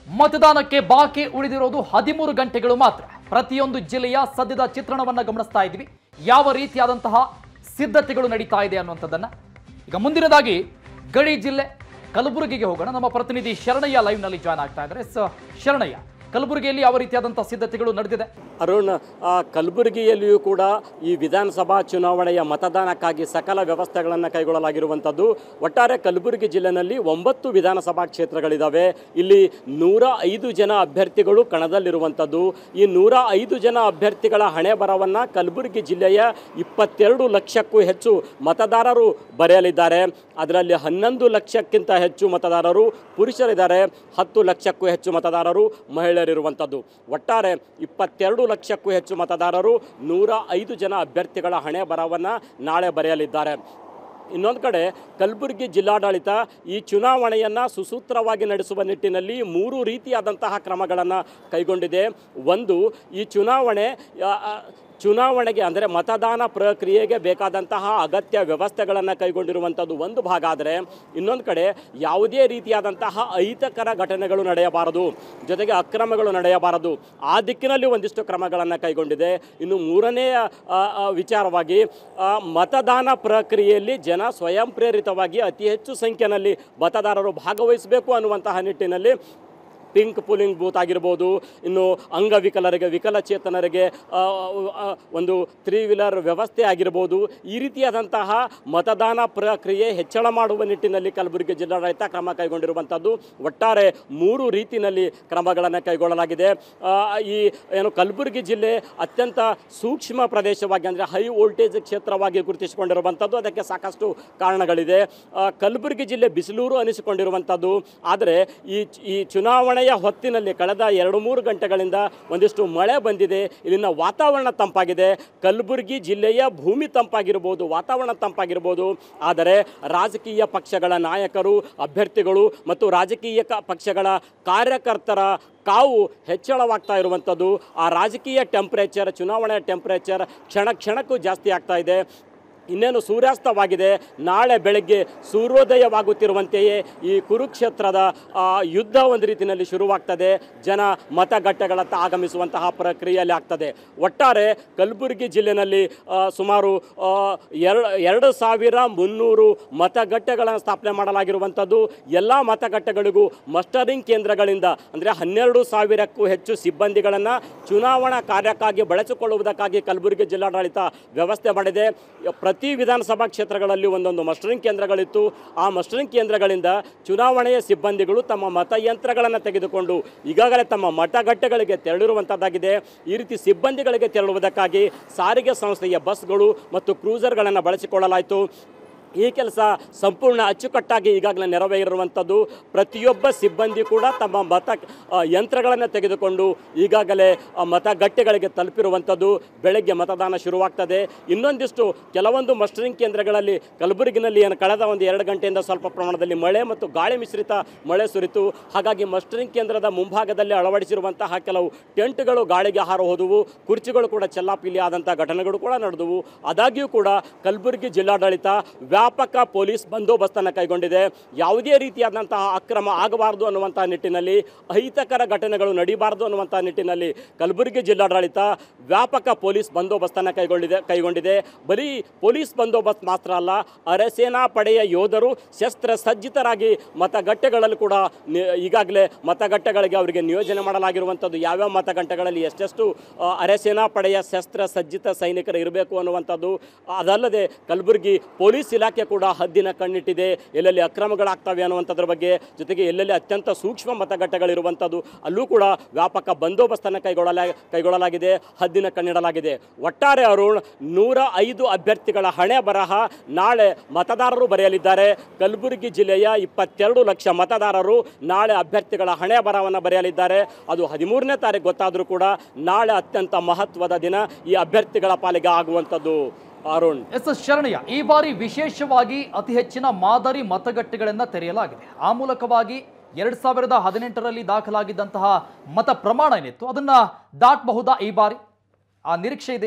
ಮತದಾನಕ್ಕೆ ಬಾಕಿ ಉಳಿದಿರೋದು ಹದಿಮೂರು ಗಂಟೆಗಳು ಮಾತ್ರ ಪ್ರತಿಯೊಂದು ಜಿಲ್ಲೆಯ ಸದ್ಯದ ಚಿತ್ರಣವನ್ನ ಗಮನಿಸ್ತಾ ಇದ್ವಿ ಯಾವ ರೀತಿಯಾದಂತಹ ಸಿದ್ಧತೆಗಳು ನಡೀತಾ ಇದೆ ಅನ್ನುವಂಥದ್ದನ್ನ ಈಗ ಮುಂದಿನದಾಗಿ ಗಡಿ ಜಿಲ್ಲೆ ಕಲಬುರಗಿಗೆ ಹೋಗೋಣ ನಮ್ಮ ಪ್ರತಿನಿಧಿ ಶರಣಯ್ಯ ಲೈವ್ ನಲ್ಲಿ ಜಾಯ್ನ್ ಆಗ್ತಾ ಇದ್ದಾರೆ ಸ ಶರಣಯ್ಯ ಕಲಬುರಗಿಯಲ್ಲಿ ಯಾವ ರೀತಿಯಾದಂತಹ ಸಿದ್ಧತೆಗಳು ನಡೆದಿದೆ ಅರುಣ್ ಆ, ಕಲಬುರಗಿಯಲ್ಲಿಯೂ ಕೂಡ ಈ ವಿಧಾನಸಭಾ ಚುನಾವಣೆಯ ಮತದಾನಕ್ಕಾಗಿ ಸಕಲ ವ್ಯವಸ್ಥೆಗಳನ್ನು ಕೈಗೊಳ್ಳಲಾಗಿರುವಂಥದ್ದು ಒಟ್ಟಾರೆ ಕಲಬುರಗಿ ಜಿಲ್ಲೆನಲ್ಲಿ ಒಂಬತ್ತು ವಿಧಾನಸಭಾ ಕ್ಷೇತ್ರಗಳಿದ್ದಾವೆ ಇಲ್ಲಿ ನೂರ ಐದು ಜನ ಅಭ್ಯರ್ಥಿಗಳು ಕಣದಲ್ಲಿರುವಂಥದ್ದು ಈ ನೂರ ಐದು ಜನ ಅಭ್ಯರ್ಥಿಗಳ ಹಣೆ ಬರವನ್ನು ಕಲಬುರಗಿ ಜಿಲ್ಲೆಯ ಇಪ್ಪತ್ತೆರಡು ಲಕ್ಷಕ್ಕೂ ಹೆಚ್ಚು ಮತದಾರರು ಬರೆಯಲಿದ್ದಾರೆ ಅದರಲ್ಲಿ ಹನ್ನೊಂದು ಲಕ್ಷಕ್ಕಿಂತ ಹೆಚ್ಚು ಮತದಾರರು ಪುರುಷರಿದ್ದಾರೆ ಹತ್ತು ಲಕ್ಷಕ್ಕೂ ಹೆಚ್ಚು ಮತದಾರರು ಮಹಿಳೆಯರಿರುವಂಥದ್ದು ಒಟ್ಟಾರೆ ಇಪ್ಪತ್ತೆರಡು ಲಕ್ಷಕ್ಕೂ ಹೆಚ್ಚು ಮತದಾರರು ನೂರ ಐದು ಜನ ಅಭ್ಯರ್ಥಿಗಳ ಹಣೆ ಬರವನ್ನು ನಾಳೆ ಬರೆಯಲಿದ್ದಾರೆ ಇನ್ನೊಂದು ಕಡೆ ಕಲಬುರಗಿ ಜಿಲ್ಲಾಡಳಿತ ಈ ಚುನಾವಣೆಯನ್ನು ಸುಸೂತ್ರವಾಗಿ ನಡೆಸುವ ನಿಟ್ಟಿನಲ್ಲಿ ಮೂರು ರೀತಿಯಾದಂತಹ ಕ್ರಮಗಳನ್ನು ಕೈಗೊಂಡಿದೆ ಒಂದು ಈ ಚುನಾವಣೆ ಆ, ಆ, ಚುನಾವಣೆಗೆ ಅಂದರೆ ಮತದಾನ ಪ್ರಕ್ರಿಯೆಗೆ ಬೇಕಾದಂತಹ ಅಗತ್ಯ ವ್ಯವಸ್ಥೆಗಳನ್ನು ಕೈಗೊಂಡಿರುವಂಥದ್ದು ಒಂದು ಭಾಗ ಆದರೆ ಇನ್ನೊಂದು ಕಡೆ ಯಾವುದೇ ರೀತಿಯಾದಂತಹ ಅಹಿತಕರ ಘಟನೆಗಳು ನಡೆಯಬಾರದು ಜೊತೆಗೆ ಅಕ್ರಮಗಳು ನಡೆಯಬಾರದು ಆ ದಿಕ್ಕಿನಲ್ಲಿ ಒಂದಿಷ್ಟು ಕ್ರಮಗಳನ್ನು ಕೈಗೊಂಡಿದೆ ಇನ್ನು ಮೂರನೆಯ ಆ, ಆ, ವಿಚಾರವಾಗಿ ಆ, ಮತದಾನ ಪ್ರಕ್ರಿಯೆಯಲ್ಲಿ ಜನ ಸ್ವಯಂ ಪ್ರೇರಿತವಾಗಿ ಅತಿ ಹೆಚ್ಚು ಸಂಖ್ಯೆಯಲ್ಲಿ ಮತದಾರರು ಭಾಗವಹಿಸಬೇಕು ಅನ್ನುವಂತಹ ನಿಟ್ಟಿನಲ್ಲಿ ಪಿಂಕ್ ಪೂಲಿಂಗ್ ಬೂತ್ ಆಗಿರ್ಬೋದು ಇನ್ನು ಅಂಗವಿಕಲರಿಗೆ ವಿಕಲಚೇತನರಿಗೆ ಆ, ಆ, ಒಂದು ತ್ರೀ ವೀಲರ್ ವ್ಯವಸ್ಥೆ ಆಗಿರ್ಬೋದು ಈ ರೀತಿಯಾದಂತಹ ಮತದಾನ ಪ್ರಕ್ರಿಯೆ ಹೆಚ್ಚಳ ಮಾಡುವ ನಿಟ್ಟಿನಲ್ಲಿ ಕಲಬುರಗಿ ಜಿಲ್ಲಾಡಳಿತ ಕ್ರಮ ಕೈಗೊಂಡಿರುವಂಥದ್ದು ಒಟ್ಟಾರೆ ಮೂರು ರೀತಿಯಲ್ಲಿ ಕ್ರಮಗಳನ್ನು ಕೈಗೊಳ್ಳಲಾಗಿದೆ ಆ, ಈ ಏನು ಕಲಬುರಗಿ ಜಿಲ್ಲೆ ಅತ್ಯಂತ ಸೂಕ್ಷ್ಮ ಪ್ರದೇಶವಾಗಿ ಅಂದರೆ ಹೈ ವೋಲ್ಟೇಜ್ ಕ್ಷೇತ್ರವಾಗಿ ಗುರುತಿಸಿಕೊಂಡಿರುವಂಥದ್ದು ಅದಕ್ಕೆ ಸಾಕಷ್ಟು ಕಾರಣಗಳಿದೆ ಆ, ಕಲಬುರಗಿ ಜಿಲ್ಲೆ ಬಿಸಿಲೂರು ಅನಿಸಿಕೊಂಡಿರುವಂಥದ್ದು ಆದರೆ ಈ ಈ ಚುನಾವಣೆಯ ಹೊತ್ತಿನಲ್ಲಿ ಕಳೆದ ಎರಡು ಮೂರು ಗಂಟೆಗಳಿಂದ ಒಂದಿಷ್ಟು ಮಳೆ ಬಂದಿದೆ ಇಲ್ಲಿನ ವಾತಾವರಣ ತಂಪಾಗಿದೆ ಕಲಬುರಗಿ ಜಿಲ್ಲೆಯ ಭೂಮಿ ತಂಪಾಗಿರ್ಬೋದು ವಾತಾವರಣ ತಂಪಾಗಿರ್ಬೋದು ಆದರೆ ರಾಜಕೀಯ ಪಕ್ಷಗಳ ನಾಯಕರು ಅಭ್ಯರ್ಥಿಗಳು ಮತ್ತು ರಾಜಕೀಯ ಕ- ಪಕ್ಷಗಳ ಕಾರ್ಯಕರ್ತರ ಕಾವು ಹೆಚ್ಚಳವಾಗ್ತಾ ಇರುವಂಥದ್ದು ಆ ರಾಜಕೀಯ ಟೆಂಪ್ರೇಚರ್ ಚುನಾವಣೆಯ ಟೆಂಪ್ರೇಚರ್ ಕ್ಷಣ ಕ್ಷಣಕ್ಕೂ ಜಾಸ್ತಿ ಆಗ್ತಾ ಇದೆ ಇನ್ನೇನು ಸೂರ್ಯಾಸ್ತವಾಗಿದೆ ನಾಳೆ ಬೆಳಗ್ಗೆ ಸೂರ್ಯೋದಯವಾಗುತ್ತಿರುವಂತೆಯೇ ಈ ಕುರುಕ್ಷೇತ್ರದ ಆ, ಯುದ್ಧ ಒಂದು ರೀತಿಯಲ್ಲಿ ಶುರುವಾಗ್ತದೆ ಜನ ಮತಗಟ್ಟೆಗಳತ್ತ ಆಗಮಿಸುವಂತಹ ಪ್ರಕ್ರಿಯೆಯಲ್ಲಿ ಆಗ್ತದೆ ಒಟ್ಟಾರೆ ಕಲಬುರಗಿ ಜಿಲ್ಲೆನಲ್ಲಿ ಆ, ಸುಮಾರು ಆ, ಎರಡು ಎರಡು ಸಾವಿರ ಮುನ್ನೂರು ಮತಗಟ್ಟೆಗಳನ್ನು ಸ್ಥಾಪನೆ ಮಾಡಲಾಗಿರುವಂಥದ್ದು ಎಲ್ಲ ಮತಗಟ್ಟೆಗಳಿಗೂ ಮಸ್ಟರಿಂಗ್ ಕೇಂದ್ರಗಳಿಂದ ಅಂದರೆ ಹನ್ನೆರಡು ಸಾವಿರಕ್ಕೂ ಹೆಚ್ಚು ಸಿಬ್ಬಂದಿಗಳನ್ನು ಚುನಾವಣಾ ಕಾರ್ಯಕ್ಕಾಗಿ ಬಳಸಿಕೊಳ್ಳುವುದಕ್ಕಾಗಿ ಕಲಬುರಗಿ ಜಿಲ್ಲಾಡಳಿತ ವ್ಯವಸ್ಥೆ ಮಾಡಿದೆ ಪ್ರತಿ ವಿಧಾನಸಭಾ ಕ್ಷೇತ್ರಗಳಲ್ಲಿ ಒಂದೊಂದು ಮಸ್ಟರಿಂಗ್ ಕೇಂದ್ರಗಳಿತ್ತು ಆ ಮಸ್ಟರಿಂಗ್ ಕೇಂದ್ರಗಳಿಂದ ಚುನಾವಣೆಯ ಸಿಬ್ಬಂದಿಗಳು ತಮ್ಮ ಮತಯಂತ್ರಗಳನ್ನು ತೆಗೆದುಕೊಂಡು ಈಗಾಗಲೇ ತಮ್ಮ ಮತಗಟ್ಟೆಗಳಿಗೆ ತೆರಳಿರುವಂಥದ್ದಾಗಿದೆ ಈ ರೀತಿ ಸಿಬ್ಬಂದಿಗಳಿಗೆ ತೆರಳುವುದಕ್ಕಾಗಿ ಸಾರಿಗೆ ಸಂಸ್ಥೆಯ ಬಸ್ಗಳು ಮತ್ತು ಕ್ರೂಸರ್ಗಳನ್ನು ಬಳಸಿಕೊಳ್ಳಲಾಯಿತು ಈ ಕೆಲಸ ಸಂಪೂರ್ಣ ಅಚ್ಚುಕಟ್ಟಾಗಿ ಈಗಾಗಲೇ ನೆರವೇರಿರುವಂಥದ್ದು ಪ್ರತಿಯೊಬ್ಬ ಸಿಬ್ಬಂದಿ ಕೂಡ ತಮ್ಮ ಮತ ಆ, ಯಂತ್ರಗಳನ್ನು ತೆಗೆದುಕೊಂಡು ಈಗಾಗಲೇ ಆ ಮತಗಟ್ಟೆಗಳಿಗೆ ತಲುಪಿರುವಂಥದ್ದು ಬೆಳಗ್ಗೆ ಮತದಾನ ಶುರುವಾಗ್ತದೆ ಇನ್ನೊಂದಿಷ್ಟು ಕೆಲವೊಂದು ಮಸ್ಟರಿಂಗ್ ಕೇಂದ್ರಗಳಲ್ಲಿ ಕಲಬುರಗಿನಲ್ಲಿ ಏನು ಕಳೆದ ಒಂದು ಎರಡು ಗಂಟೆಯಿಂದ ಸ್ವಲ್ಪ ಪ್ರಮಾಣದಲ್ಲಿ ಮಳೆ ಮತ್ತು ಗಾಳಿ ಮಿಶ್ರಿತ ಮಳೆ ಸುರಿತು ಹಾಗಾಗಿ ಮಸ್ಟರಿಂಗ್ ಕೇಂದ್ರದ ಮುಂಭಾಗದಲ್ಲಿ ಅಳವಡಿಸಿರುವಂತಹ ಕೆಲವು ಟೆಂಟ್ಗಳು ಗಾಳಿಗೆ ಹಾರು ಹೋದವು ಕುರ್ಚಿಗಳು ಕೂಡ ಚೆಲ್ಲಾಪಿಲಿ ಆದಂಥ ಘಟನೆಗಳು ಕೂಡ ನಡೆದವು ಆದಾಗ್ಯೂ ಕೂಡ ಕಲಬುರಗಿ ಜಿಲ್ಲಾಡಳಿತ ವ್ಯಾಪಕ ಪೊಲೀಸ್ ಬಂದೋಬಸ್ತನ್ನು ಕೈಗೊಂಡಿದೆ ಯಾವುದೇ ರೀತಿಯಾದಂತಹ ಅಕ್ರಮ ಆಗಬಾರದು ಅನ್ನುವಂಥ ನಿಟ್ಟಿನಲ್ಲಿ ಅಹಿತಕರ ಘಟನೆಗಳು ನಡೀಬಾರದು ಅನ್ನುವಂಥ ನಿಟ್ಟಿನಲ್ಲಿ ಕಲಬುರಗಿ ಜಿಲ್ಲಾಡಳಿತ ವ್ಯಾಪಕ ಪೊಲೀಸ್ ಬಂದೋಬಸ್ತನ್ನು ಕೈಗೊಂಡಿದೆ ಕೈಗೊಂಡಿದೆ ಬರೀ ಪೊಲೀಸ್ ಬಂದೋಬಸ್ತ್ ಮಾತ್ರ ಅಲ್ಲ ಅರೆಸೇನಾ ಪಡೆಯ ಯೋಧರು ಶಸ್ತ್ರ ಸಜ್ಜಿತರಾಗಿ ಮತಗಟ್ಟೆಗಳಲ್ಲಿ ಕೂಡ ನಿ- ಈಗಾಗಲೇ ಮತಗಟ್ಟೆಗಳಿಗೆ ಅವರಿಗೆ ನಿಯೋಜನೆ ಮಾಡಲಾಗಿರುವಂಥದ್ದು ಯಾವ್ಯಾವ ಮತಗಟ್ಟೆಗಳಲ್ಲಿ ಎಷ್ಟೆಷ್ಟು ಆ, ಅರೆಸೇನಾ ಪಡೆಯ ಶಸ್ತ್ರ ಸಜ್ಜಿತ ಸೈನಿಕರು ಇರಬೇಕು ಅನ್ನುವಂಥದ್ದು ಅದಲ್ಲದೆ ಕಲಬುರಗಿ ಪೊಲೀಸ್ ಇಲಾಖೆ ಕೂಡ ಹದ್ದಿನ ಕಣ್ಣಿಟ್ಟಿದೆ ಎಲ್ಲೆಲ್ಲಿ ಅಕ್ರಮಗಳಾಗ್ತವೆ ಅನ್ನುವಂಥದ್ರ ಬಗ್ಗೆ ಜೊತೆಗೆ ಎಲ್ಲೆಲ್ಲಿ ಅತ್ಯಂತ ಸೂಕ್ಷ್ಮ ಮತಗಟ್ಟೆಗಳಿರುವಂಥದ್ದು ಅಲ್ಲೂ ಕೂಡ ವ್ಯಾಪಕ ಬಂದೋಬಸ್ತನ್ನು ಕೈಗೊಳ್ಳಲ ಕೈಗೊಳ್ಳಲಾಗಿದೆ ಹದ್ದಿನ ಕಣ್ಣಿಡಲಾಗಿದೆ ಒಟ್ಟಾರೆ ಅರುಣ್ ನೂರ ಐದು ಅಭ್ಯರ್ಥಿಗಳ ಹಣೆ ಬರಹ ನಾಳೆ ಮತದಾರರು ಬರೆಯಲಿದ್ದಾರೆ ಕಲಬುರಗಿ ಜಿಲ್ಲೆಯ ಇಪ್ಪತ್ತೆರಡು ಲಕ್ಷ ಮತದಾರರು ನಾಳೆ ಅಭ್ಯರ್ಥಿಗಳ ಹಣೆ ಬರಹವನ್ನು ಬರೆಯಲಿದ್ದಾರೆ ಅದು ಹದಿಮೂರನೇ ತಾರೀಕು ಗೊತ್ತಾದರೂ ಕೂಡ ನಾಳೆ ಅತ್ಯಂತ ಮಹತ್ವದ ದಿನ ಈ ಅಭ್ಯರ್ಥಿಗಳ ಪಾಲಿಗೆ ಆಗುವಂಥದ್ದು ಅರುಣ್ ಎಸ್ ಎಸ್ ಶರಣಯ್ಯ ಈ ಬಾರಿ ವಿಶೇಷವಾಗಿ ಅತಿ ಹೆಚ್ಚಿನ ಮಾದರಿ ಮತಗಟ್ಟೆಗಳನ್ನ ತೆರೆಯಲಾಗಿದೆ ಆ ಮೂಲಕವಾಗಿ ಎರಡ್ ಸಾವಿರದ ಹದಿನೆಂಟರಲ್ಲಿ ದಾಖಲಾಗಿದ್ದಂತಹ ಮತ ಪ್ರಮಾಣ ಏನಿತ್ತು ಅದನ್ನ ದಾಟಬಹುದಾ ಈ ಬಾರಿ ಆ ನಿರೀಕ್ಷೆ ಇದೆಯಾ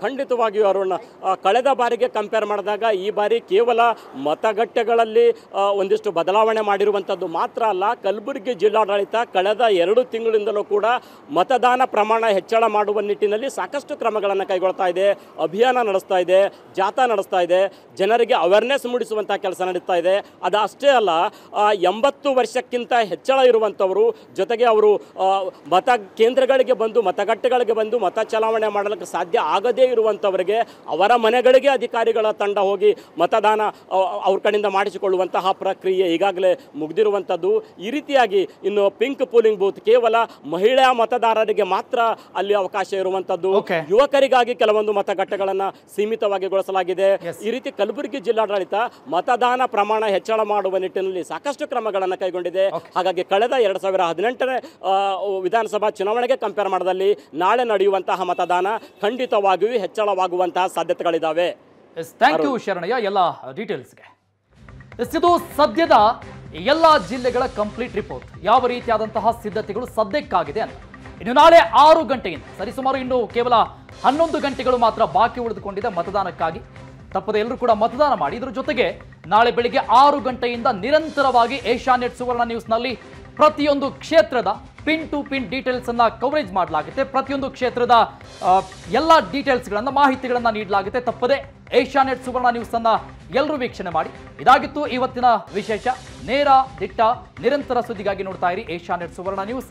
ಖಂಡಿತವಾಗಿಯೂ ಅರುಣ್ ಆ, ಕಳೆದ ಬಾರಿಗೆ ಕಂಪೇರ್ ಮಾಡಿದಾಗ ಈ ಬಾರಿ ಕೇವಲ ಮತಗಟ್ಟೆಗಳಲ್ಲಿ ಆ, ಒಂದಿಷ್ಟು ಬದಲಾವಣೆ ಮಾಡಿರುವಂಥದ್ದು ಮಾತ್ರ ಅಲ್ಲ ಕಲಬುರಗಿ ಜಿಲ್ಲಾಡಳಿತ ಕಳೆದ ಎರಡು ತಿಂಗಳಿಂದಲೂ ಕೂಡ ಮತದಾನ ಪ್ರಮಾಣ ಹೆಚ್ಚಳ ಮಾಡುವ ನಿಟ್ಟಿನಲ್ಲಿ ಸಾಕಷ್ಟು ಕ್ರಮಗಳನ್ನು ಕೈಗೊಳ್ತಾ ಇದೆ ಅಭಿಯಾನ ನಡೆಸ್ತಾ ಇದೆ ಜಾಥಾ ನಡೆಸ್ತಾ ಇದೆ ಜನರಿಗೆ ಅವೇರ್ನೆಸ್ ಮೂಡಿಸುವಂಥ ಕೆಲಸ ನಡೀತಾ ಇದೆ ಅದು ಅಷ್ಟೇ ಅಲ್ಲ ಆ, ಎಂಬತ್ತು ವರ್ಷಕ್ಕಿಂತ ಹೆಚ್ಚಳ ಇರುವಂಥವರು ಜೊತೆಗೆ ಅವರು ಆ, ಮತ ಕೇಂದ್ರಗಳಿಗೆ ಬಂದು ಮತಗಟ್ಟೆಗಳಿಗೆ ಬಂದು ಮತ ಚಲಾವಣೆ ಮಾಡಲಿಕ್ಕೆ ಸಾಧ್ಯ ಆಗದೇ ಇರುವಂಥವರಿಗೆ ಅವರ ಮನೆಗಳಿಗೆ ಅಧಿಕಾರಿಗಳ ತಂಡ ಹೋಗಿ ಮತದಾನ ಆ, ಅವ್ರ ಕಡೆಯಿಂದ ಮಾಡಿಸಿಕೊಳ್ಳುವಂತಹ ಪ್ರಕ್ರಿಯೆ ಈಗಾಗಲೇ ಮುಗಿದಿರುವಂಥದ್ದು ಈ ರೀತಿಯಾಗಿ ಇನ್ನು ಪಿಂಕ್ ಪೋಲಿಂಗ್ ಬೂತ್ ಕೇವಲ ಮಹಿಳಾ ಮತದಾರರಿಗೆ ಮಾತ್ರ ಅಲ್ಲಿ ಅವಕಾಶ ಇರುವಂಥದ್ದು Okay. ಯುವಕರಿಗಾಗಿ ಕೆಲವೊಂದು ಮತಗಟ್ಟೆಗಳನ್ನು ಸೀಮಿತವಾಗಿ ಗೊಳಿಸಲಾಗಿದೆ Yes. ಈ ರೀತಿ ಕಲಬುರಗಿ ಜಿಲ್ಲಾಡಳಿತ ಮತದಾನ ಪ್ರಮಾಣ ಹೆಚ್ಚಳ ಮಾಡುವ ನಿಟ್ಟಿನಲ್ಲಿ ಸಾಕಷ್ಟು ಕ್ರಮಗಳನ್ನು ಕೈಗೊಂಡಿದೆ Okay. ಹಾಗಾಗಿ ಕಳೆದ ಎರಡು ಸಾವಿರ ಹದಿನೆಂಟನೇ ಆ, ವಿಧಾನಸಭಾ ಚುನಾವಣೆಗೆ ಕಂಪೇರ್ ಮಾಡಿದಲ್ಲಿ ನಾಳೆ ನಡೆಯುವಂತಹ ಮತದಾನ ಖಂಡಿತವಾಗಿಯೂ ಹೆಚ್ಚಳವಾಗುವಂತಹ ಸಾಧ್ಯತೆಗಳಿದ್ದಾವೆ ಎಸ್ ಥ್ಯಾಂಕ್ ಯು ಶರಣಯ್ಯ ಎಲ್ಲ ಡೀಟೇಲ್ಸ್ಗೆ ಎಸ್ ಇದು ಸದ್ಯದ ಎಲ್ಲ ಜಿಲ್ಲೆಗಳ ಕಂಪ್ಲೀಟ್ ರಿಪೋರ್ಟ್ ಯಾವ ರೀತಿಯಾದಂತಹ ಸಿದ್ಧತೆಗಳು ಸದ್ಯಕ್ಕಾಗಿದೆ ಅಂತ ಇನ್ನು ನಾಳೆ ಆರು ಗಂಟೆಯಿಂದ ಸರಿಸುಮಾರು ಇನ್ನು ಕೇವಲ ಹನ್ನೊಂದು ಗಂಟೆಗಳು ಮಾತ್ರ ಬಾಕಿ ಉಳಿದುಕೊಂಡಿದೆ ಮತದಾನಕ್ಕಾಗಿ ತಪ್ಪದೆ ಎಲ್ಲರೂ ಕೂಡ ಮತದಾನ ಮಾಡಿ ಇದ್ರ ಜೊತೆಗೆ ನಾಳೆ ಬೆಳಿಗ್ಗೆ ಆರು ಗಂಟೆಯಿಂದ ನಿರಂತರವಾಗಿ ಏಷ್ಯಾನೆಟ್ ಸುವರ್ಣ ನ್ಯೂಸ್ನಲ್ಲಿ ಪ್ರತಿಯೊಂದು ಕ್ಷೇತ್ರದ ಪಿನ್ ಟು ಪಿನ್ ಡೀಟೇಲ್ಸ್ ಅನ್ನ ಕವರೇಜ್ ಮಾಡಲಾಗುತ್ತೆ ಪ್ರತಿಯೊಂದು ಕ್ಷೇತ್ರದ ಆ, ಎಲ್ಲ ಡೀಟೇಲ್ಸ್ಗಳನ್ನ ಮಾಹಿತಿಗಳನ್ನ ನೀಡಲಾಗುತ್ತೆ ತಪ್ಪದೆ ಏಷ್ಯಾನೆಟ್ ಸುವರ್ಣ ನ್ಯೂಸ್ ಅನ್ನ ಎಲ್ಲರೂ ವೀಕ್ಷಣೆ ಮಾಡಿ ಇದಾಗಿತ್ತು ಇವತ್ತಿನ ವಿಶೇಷ ನೇರ ದಿಟ್ಟ ನಿರಂತರ ಸುದ್ದಿಗಾಗಿ ನೋಡ್ತಾ ಇರಿ ಏಷ್ಯಾನೆಟ್ ಸುವರ್ಣ ನ್ಯೂಸ್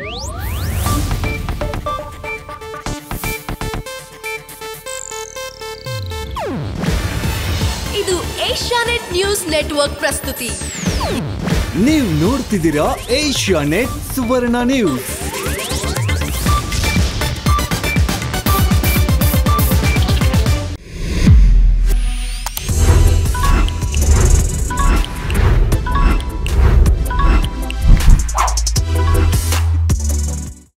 ಇದು ಏಷ್ಯಾನೆಟ್ ನ್ಯೂಸ್ ನೆಟ್ವರ್ಕ್ ಪ್ರಸ್ತುತಿ ನೀವು ನೋಡ್ತಿದ್ದೀರಾ ಏಷ್ಯಾ ನೆಟ್ ಸುವರ್ಣ ನ್ಯೂಸ್